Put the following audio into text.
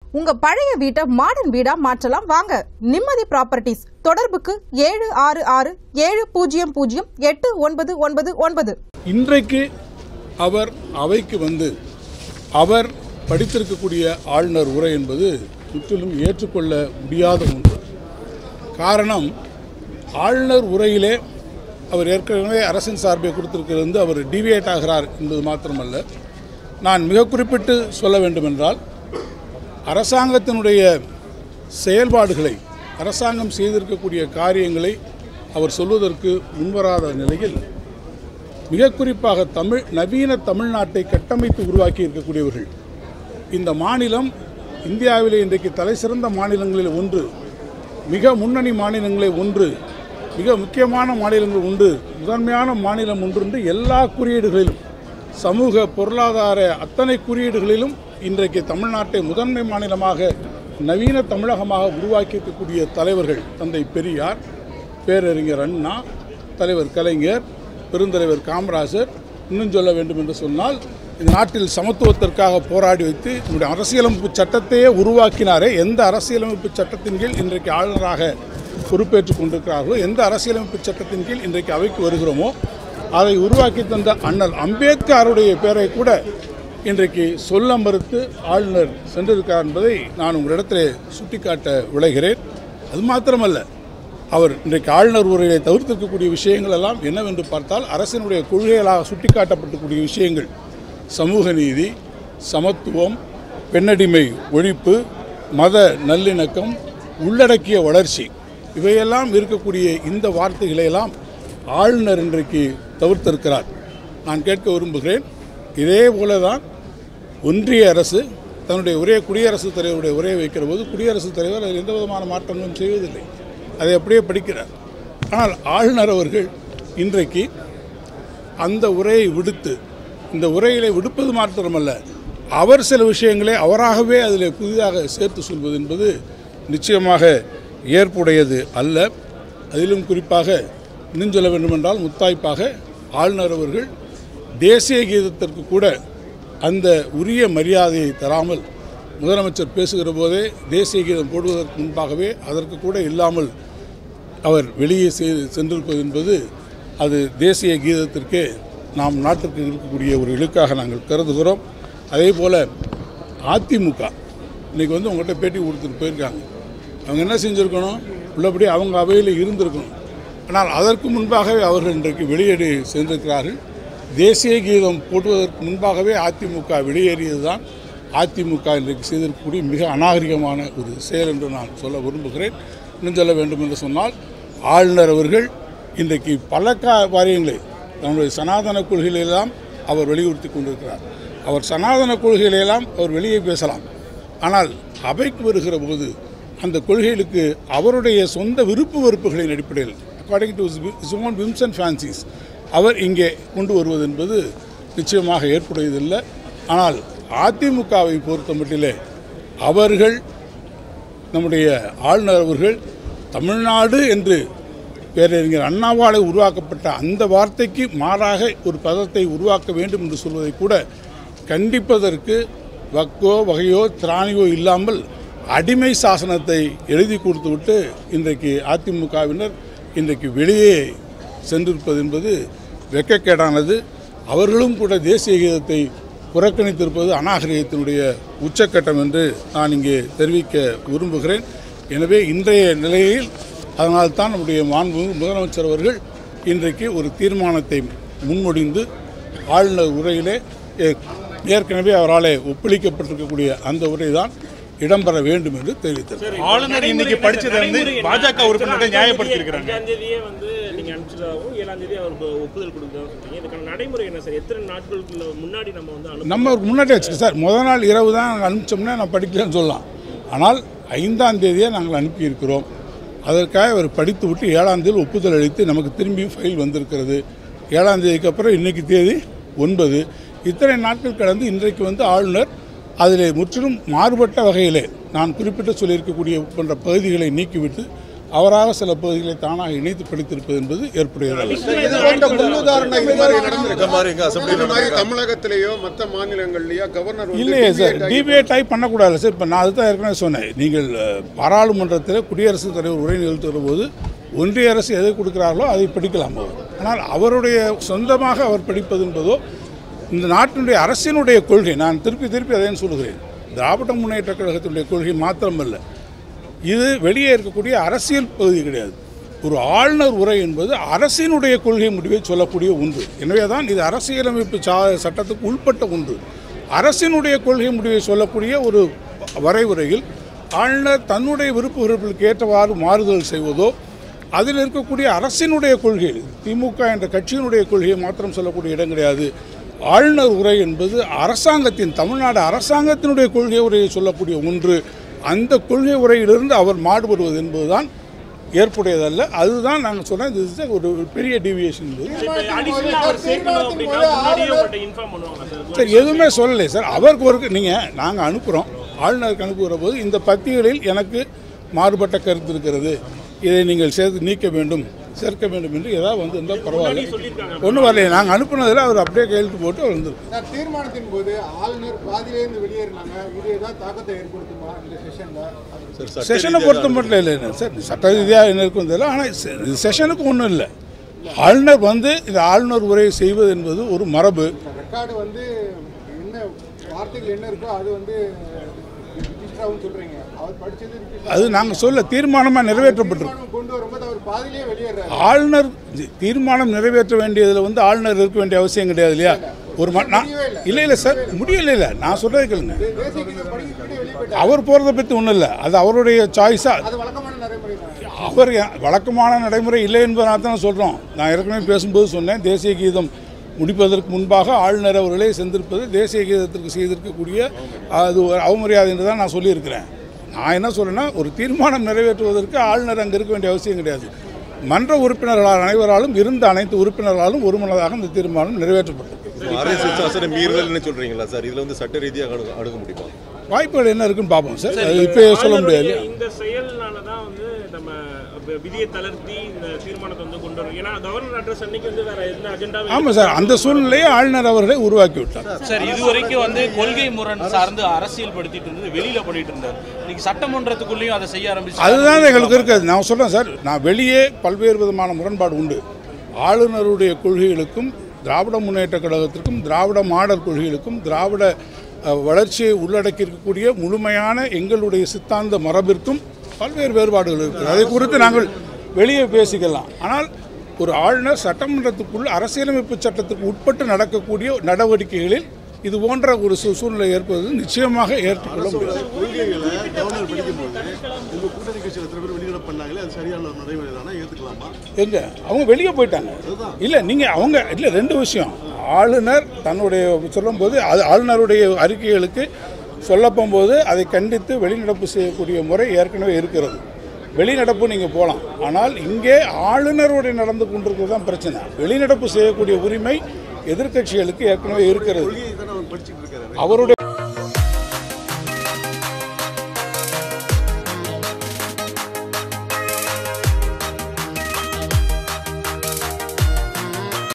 உங்க பழைய வீட்டை மாடர்ன் வீடா மாற்றலாம் வாங்க நிம்மதி ப்ராப்பர்ட்டிஸ் தொடர்புக்கு ஏழு ஆறு ஆறு ஏழு பூஜ்ஜியம் பூஜ்ஜியம் எட்டு ஒன்பது ஒன்பது ஒன்பது இன்றைக்கு அவர் அவைக்கு வந்து அவர் படித்திருக்கக்கூடிய ஆளுநர் உரை என்பது முற்றிலும் ஏற்றுக்கொள்ள முடியாத ஒன்று காரணம் ஆளுநர் உரையிலே அவர் ஏற்கனவே அரசின் சார்பை கொடுத்திருக்கிறது வந்து அவர் டிவியேட் ஆகிறார் என்பது மாத்திரமல்ல நான் மிக குறிப்பிட்டு சொல்ல வேண்டுமென்றால் அரசாங்கத்தினுடைய செயல்பாடுகளை அரசாங்கம் செய்திருக்கக்கூடிய காரியங்களை அவர் சொல்வதற்கு முன்வராத நிலையில் மிக குறிப்பாக தமிழ் நவீன தமிழ்நாட்டை கட்டமைத்து உருவாக்கி இருக்கக்கூடியவர்கள் இந்த மாநிலம் இந்தியாவிலே இன்றைக்கு தலைசிறந்த மாநிலங்களில் ஒன்று மிக முன்னணி மாநிலங்களில் ஒன்று மிக முக்கியமான மாநிலங்கள் ஒன்று முதன்மையான மாநிலம் ஒன்று என்று எல்லா குறியீடுகளிலும் சமூக பொருளாதார அத்தனை குறியீடுகளிலும் இன்றைக்கு தமிழ்நாட்டை முதன்மை மாநிலமாக நவீன தமிழகமாக உருவாக்கி இருக்கக்கூடிய தலைவர்கள் தந்தை பெரியார் பேரறிஞர் அண்ணா தலைவர் கலைஞர் பெருந்தலைவர் காமராஜர் இன்னும் சொல்ல வேண்டும் என்று சொன்னால் இந்த நாட்டில் சமத்துவத்திற்காக போராடி வைத்து நம்முடைய அரசியலமைப்பு சட்டத்தையே உருவாக்கினாரே எந்த அரசியலமைப்பு சட்டத்தின் கீழ் இன்றைக்கு ஆளுநராக பொறுப்பேற்றுக் கொண்டிருக்கிறார்களோ எந்த அரசியலமைப்பு சட்டத்தின் கீழ் இன்றைக்கு அவைக்கு வருகிறோமோ அதை உருவாக்கி தந்த அண்ணல் அம்பேத்கருடைய பெயரை கூட இன்றைக்கு சொல்ல மறுத்து ஆளுநர் சென்றிருக்கார் என்பதை நான் உங்களிடத்திலே சுட்டிக்காட்ட விளைகிறேன் அது மாத்திரமல்ல அவர் இன்றைக்கு ஆளுநர் உரையை தவிர்த்திருக்கக்கூடிய விஷயங்கள் எல்லாம் என்னவென்று பார்த்தால் அரசினுடைய கொள்கைகளாக சுட்டிக்காட்டப்பட்டக்கூடிய விஷயங்கள் சமூக நீதி சமத்துவம் பெண்ணடிமை ஒழிப்பு மத நல்லிணக்கம் உள்ளடக்கிய வளர்ச்சி இவையெல்லாம் இருக்கக்கூடிய இந்த வார்த்தைகளை எல்லாம் ஆளுநர் இன்றைக்கு தவிர்த்திருக்கிறார் நான் கேட்க விரும்புகிறேன் இதே போல தான் ஒன்றிய அரசு தன்னுடைய உரைய குடியரசுத் தலைவருடைய உரையை வைக்கிற போது குடியரசுத் தலைவர் அதில் எந்த விதமான மாற்றங்களும் செய்வதில்லை அதை அப்படியே படிக்கிறார் ஆனால் ஆளுநர் அவர்கள் இன்றைக்கு அந்த உரையை விடுத்து இந்த உரைகளை விடுப்பது மாத்திரமல்ல அவர் சில விஷயங்களை அவராகவே அதில் புதிதாக சேர்த்து சொல்வது என்பது நிச்சயமாக ஏற்புடையது அல்ல அதிலும் குறிப்பாக இன்னும் சொல்ல வேண்டுமென்றால் முத்தாய்ப்பாக ஆளுநர் அவர்கள் தேசிய கீதத்திற்கு கூட அந்த உரிய மரியாதையை தராமல் முதலமைச்சர் பேசுகிற போதே தேசிய கீதம் போடுவதற்கு முன்பாகவே அதற்கு கூட இல்லாமல் அவர் வெளியே செய்- சென்றிருப்பது என்பது அது தேசிய கீதத்திற்கே நாம் நாட்டிற்கு இருக்கக்கூடிய ஒரு இழுக்காக நாங்கள் கருதுகிறோம் அதே போல் அதிமுக இன்னைக்கு வந்து உங்கள்கிட்ட பேட்டி கொடுத்துட்டு போயிருக்காங்க அவங்க என்ன செஞ்சுருக்கணும் உள்ளபடி அவங்க அவையில் இருந்திருக்கணும் ஆனால் அதற்கு முன்பாகவே அவர்கள் இன்றைக்கு வெளியேறி சென்றிருக்கிறார்கள் தேசிய கீதம் போட்டுவதற்கு முன்பாகவே அதிமுக வெளியேறியது தான் அதிமுக இன்றைக்கு செய்திருக்கக்கூடிய மிக அநாகரிகமான ஒரு செயல் என்று நான் சொல்ல விரும்புகிறேன் இன்னும் சொல்ல வேண்டும் என்று சொன்னால் ஆளுநர் அவர்கள் இன்றைக்கு பல கா காரியங்களை நம்முடைய சனாதன கொள்கைகளெல்லாம் அவர் வலியுறுத்தி கொண்டிருக்கிறார் அவர் சனாதன கொள்கைகளெல்லாம் அவர் வெளியே பேசலாம் ஆனால் அவைக்கு வருகிற போது அந்த கொள்கைகளுக்கு அவருடைய சொந்த விருப்பு வெறுப்புகளின் அடிப்படையில் according to his own whims and fancies அவர் இங்கே கொண்டு வருவது என்பது நிச்சயமாக ஏற்புடையதில்லை ஆனால் அதிமுகவை பொறுத்த மட்டிலே அவர்கள் நம்முடைய ஆளுநர் அவர்கள் தமிழ்நாடு என்று பேரறிஞர் அண்ணாவால் உருவாக்கப்பட்ட அந்த வார்த்தைக்கு மாறாக ஒரு பதத்தை உருவாக்க வேண்டும் என்று சொல்வதை கூட கண்டிப்பதற்கு வக்கோ வகையோ திராணியோ இல்லாமல் அடிமை சாசனத்தை எழுதி கொடுத்துவிட்டு இன்றைக்கு அதிமுகவினர் இன்றைக்கு வெளியே சென்றிருப்பது என்பது வெட்கக்கேடானது அவர்களும் கூட தேசிய கீதத்தை புறக்கணித்திருப்பது அநாகரிகத்தினுடைய உச்சக்கட்டம் என்று நான் இங்கே தெரிவிக்க விரும்புகிறேன் எனவே இன்றைய நிலையில் அதனால்தான் நம்முடைய மாண்பு முதலமைச்சர் அவர்கள் இன்றைக்கு ஒரு தீர்மானத்தை முன்மொழிந்து ஆளுநர் உரையிலே ஏ- ஏற்கனவே அவராலே ஒப்பளிக்கப்பட்டிருக்கக்கூடிய அந்த உரை தான் இடம்பெற வேண்டும் என்று தெரிவித்தார் ஆளுநர் இன்னைக்கு படிச்சதை வந்து பாஜக உறுப்பினர்கள் நியாயப்படுத்தி இருக்கிறாங்க அஞ்சாம் தேதியே வந்து நீங்க அனுப்பிச்சதாகவும் ஏழாம் தேதி அவர் ஒ- ஒப்புதல் கொடுத்ததாகவும் சொல்றீங்க இதுக்கான நடைமுறை என்ன சார் எத்தனை நாட்களுக்குள்ள முன்னாடி நம்ம வந்து அனுப்ப நம்ம அவருக்கு முன்னாடி வச்சுக்க சார் முதல் நாள் இரவு தான் நாங்கள் அனுப்பிச்சோம்னா நான் படிக்கலன்னு சொல்லலாம் ஆனால் ஐந்தாம் தேதியே நாங்கள் அனுப்பியிருக்கிறோம் அதற்காக அவர் படித்து விட்டு ஏழாம் தேதி ஒப்புதல் அளித்து நமக்கு திரும்பியும் ஃபைல் வந்திருக்கிறது ஏழாம் தேதிக்கு அப்புறம் இன்னைக்கு தேதி ஒன்பது இத்தனை நாட்கள் கடந்து இன்றைக்கு வந்து ஆளுநர் அதில் முற்றிலும் மாறுபட்ட வகையிலே நான் குறிப்பிட்டு சொல்லியிருக்கக்கூடிய போன்ற பகுதிகளை நீக்கிவிட்டு அவராக சில பகுதிகளை தானாக இணைத்து படித்திருப்பது என்பது ஏற்புடையதல்ல இது போன்ற முன்னுதாரணம் இது மாதிரி நடந்திருக்கு இந்த மாதிரி எங்க அசம்பிளி இது மாதிரி தமிழகத்திலேயோ மற்ற மாநிலங்கள்லயோ கவர்னர் வந்து இல்லையே சார் debate ஆகி- டிபேட் டைப் பண்ணக்கூடாது சார் இப்போ நான் அதுதான் ஏற்கனவே சொன்னேன் நீங்கள் அஹ், பாராளுமன்றத்தில் குடியரசுத் தலைவர் உரை நிகழ்த்துகிற போது ஒன்றிய அரசு எதை கொடுக்கிறார்களோ அதை படிக்கலாம் அவர் ஆனால் அவருடைய சொந்தமாக அவர் படிப்பது என்பதோ இந்த நாட்டினுடைய அரசினுடைய கொள்கை நான் திருப்பி திருப்பி அதையும் சொல்கிறேன் திராவிட முன்னேற்ற கழகத்தினுடைய கொள்கை மாத்திரமல்ல இது வெளியே இருக்கக்கூடிய அரசியல் பகுதி கிடையாது ஒரு ஆளுநர் உரை என்பது அரசினுடைய கொள்கை முடிவை சொல்லக்கூடிய ஒன்று எனவே தான் இது அரசியலமைப்பு சா சட்டத்துக்கு உட்பட்ட ஒன்று அரசினுடைய கொள்கை முடிவை சொல்லக்கூடிய ஒரு வரைவுரையில் ஆளுநர் தன்னுடைய விருப்ப விருப்பங்களுக்கு ஏற்றவாறு மாறுதல் செய்வதோ அதில் இருக்கக்கூடிய அரசினுடைய கொள்கை திமுக என்ற கட்சியினுடைய கொள்கையை மாத்திரம் சொல்லக்கூடிய இடம் கிடையாது ஆளுநர் உரை என்பது அரசாங்கத்தின் தமிழ்நாடு அரசாங்கத்தினுடைய கொள்கை உரையை சொல்லக்கூடிய ஒன்று அந்த கொள்கை உரையிலிருந்து அவர் மாறுபடுவது என்பதுதான் ஏற்புடையதல்ல அதுதான் நாங்கள் சொன்னோம் இது is a ஒரு பெரிய டிவியேஷன் என்பது இப்ப additional ஆ அவர் சேர்க்கணும் அப்படின்னா முன்னாடியே உங்கள்கிட்ட inform பண்ணுவாங்க சார் சார் எதுவுமே சொல்லலை சார் அவருக்கு ஒரு நீங்கள் நாங்கள் அனுப்புகிறோம் ஆளுநருக்கு அனுப்புகிற போது இந்த பத்திகளில் எனக்கு மாறுபட்ட கருத்து இருக்கிறது இதை நீங்கள் சேர்த்து நீக்க வேண்டும் சேர்க்க வேண்டும் என்று ஏதாவது வந்து இருந்தால் பரவாயில்ல ஒன்றும் வரலையே நாங்கள் அனுப்புனதில் அவர் அப்படியே கையெழுத்து போட்டு அவர் வந்து சார், தீர்மானத்தின் போது ஆளுநர் பாதியிலேருந்து வெளியேறினாங்க இது ஏதாவது தாக்கத்தை ஏற்படுத்துமா இந்த செஷன்ல செஷனை பொறுத்த மட்டும் இல்லை இல்லை சார் சட்ட ரீதியாக என்ன இருக்கும் தெரியல ஆனால் செ- இது செஷனுக்கு ஒன்றும் இல்லை ஆளுநர் வந்து இந்த ஆளுநர் உரையை செய்வது என்பது ஒரு மரபு ரெக்கார்டு வந்து என்ன வார்த்தைகள் என்ன இருக்கோ அது வந்து ரிஜிஸ்டராகவும் சொல்றீங்க அவர் படிச்சது register- அது நாங்கள் சொல்ல தீர்மானமாக நிறைவேற்றப்பட்டிருக்கு தீர்மானம் கொண்டு வரும்போது அவர் பாதியிலே வெளியேறாரு ஆளுநர் தி- தீர்மானம் நிறைவேற்ற வேண்டியதில் வந்து ஆளுநர் இருக்க வேண்டிய அவசியம் கிடையாது இல்லையா ஒரு ம- நான் இல்லை இல்லை சார் முடியல இல்லை நான் சொல்றது கேளுங்க தேசிய கீதம் படிக்கிட்டு வெளியே போயிட்டார் அவர் போகிறத பற்றி ஒன்றும் இல்லை அது அவருடைய சாய்ஸாக அது வழக்கமான நடைமுறை தான் அவர் எ- வழக்கமான நடைமுறை இல்லை என்பதனால தான் சொல்கிறோம் நான் ஏற்கனவே பேசும்போது சொன்னேன் தேசிய கீதம் முடிப்பதற்கு முன்பாக ஆளுநர் அவர்களே சென்றிருப்பது தேசிய கீதத்திற்கு செய்திருக்கக்கூடிய அது ஒரு அவமரியாதை என்று தான் நான் சொல்லியிருக்கிறேன் நான் என்ன சொல்றேன்னா ஒரு தீர்மானம் நிறைவேற்றுவதற்கு ஆளுநர் அங்கே இருக்க வேண்டிய அவசியம் கிடையாது மன்ற உறுப்பினர்களால் அனைவராலும் இருந்த அனைத்து உறுப்பினர்களாலும் ஒருமனதாக இந்த தீர்மானம் நிறைவேற்றப்பட்டது அரசியல் சாசன மீறுதல்னு சொல்றீங்களா சார் இதுல வந்து சட்ட ரீதியாக அணுக அணுக முடியுமா வாய்ப்புகள் என்ன இருக்குன்னு பார்ப்போம் சார் அது இப்போ சொல்ல முடியாது ஆளுநருடைய இந்த செயல்னால தான் வந்து நம்ம வி- விதியை தளர்த்தி இந்த தீர்மானத்தை வந்து கொண்டு வரோம் ஏன்னா கவர்னர் அட்ரஸ் அன்னைக்கு வந்து வேற எந்த அஜெண்டாவும் ஆமாம் சார் அந்த சூழ்நிலையை ஆளுநர் அவர்களை உருவாக்கி விட்டார் சார் இதுவரைக்கும் வந்து கொள்கை முரண் சார்ந்து அரசியல் படுத்திட்டு இருந்தது வெளியில பண்ணிட்டு இருந்தார் இன்னைக்கு சட்டமன்றத்துக்குள்ளேயும் அதை செய்ய ஆரம்பிச்சு அதுதான் எங்களுக்கு இருக்காது நான் சொல்கிறேன் சார் நான் வெளியே பல்வேறு விதமான முரண்பாடு உண்டு ஆளுநருடைய கொள்கைகளுக்கும் திராவிட முன்னேற்ற கழகத்திற்கும் திராவிட மாடல் கொள்கைகளுக்கும் திராவிட அஹ், வளர்ச்சியை உள்ளடக்கி இருக்கக்கூடிய முழுமையான எங்களுடைய சித்தாந்த மரபிற்கும் பல்வேறு வேறுபாடுகள் இருக்குது அதை குறித்து நாங்கள் வெளியே பேசிக்கலாம் ஆனால் ஒரு ஆளுநர் சட்டமன்றத்துக்குள் அரசியலமைப்பு சட்டத்துக்கு உட்பட்டு நடக்கக்கூடிய நடவடிக்கைகளில் இது போன்ற ஒரு சூ- சூழ்நிலை ஏற்படுவது நிச்சயமாக ஏற்றுக்கொள்ள முடியாது கொள்கைகளை கவர்னர் படிக்கும்போது உங்க கூட்டணி கட்சியில் எத்தனை பேர் வெளியிட பண்ணாங்களே அது சரியான ஒரு நடைமுறை தானே ஏற்றுக்கலாமா எங்க அவங்க வெளியே போயிட்டாங்க இல்லை நீங்கள் அவங்க இல்லை ரெண்டு விஷயம் ஆளுநர் தன்னுடைய சொல்லும்போது அது ஆளுநருடைய அறிக்கைகளுக்கு சொல்லப்போகும்போது அதை கண்டித்து வெளிநடப்பு செய்யக்கூடிய முறை ஏற்கனவே இருக்கிறது வெளிநடப்பு நீங்கள் போகலாம் ஆனால் இங்கே ஆளுநருடைய நடந்து கொண்டிருக்கிறது தான் பிரச்சனை வெளிநடப்பு செய்யக்கூடிய உரிமை எதிர்க்கட்சிகளுக்கு ஏற்கனவே இருக்கிறது கொள்கையை தானே அவர் படிச்சுட்டு இருக்காரு அவருடைய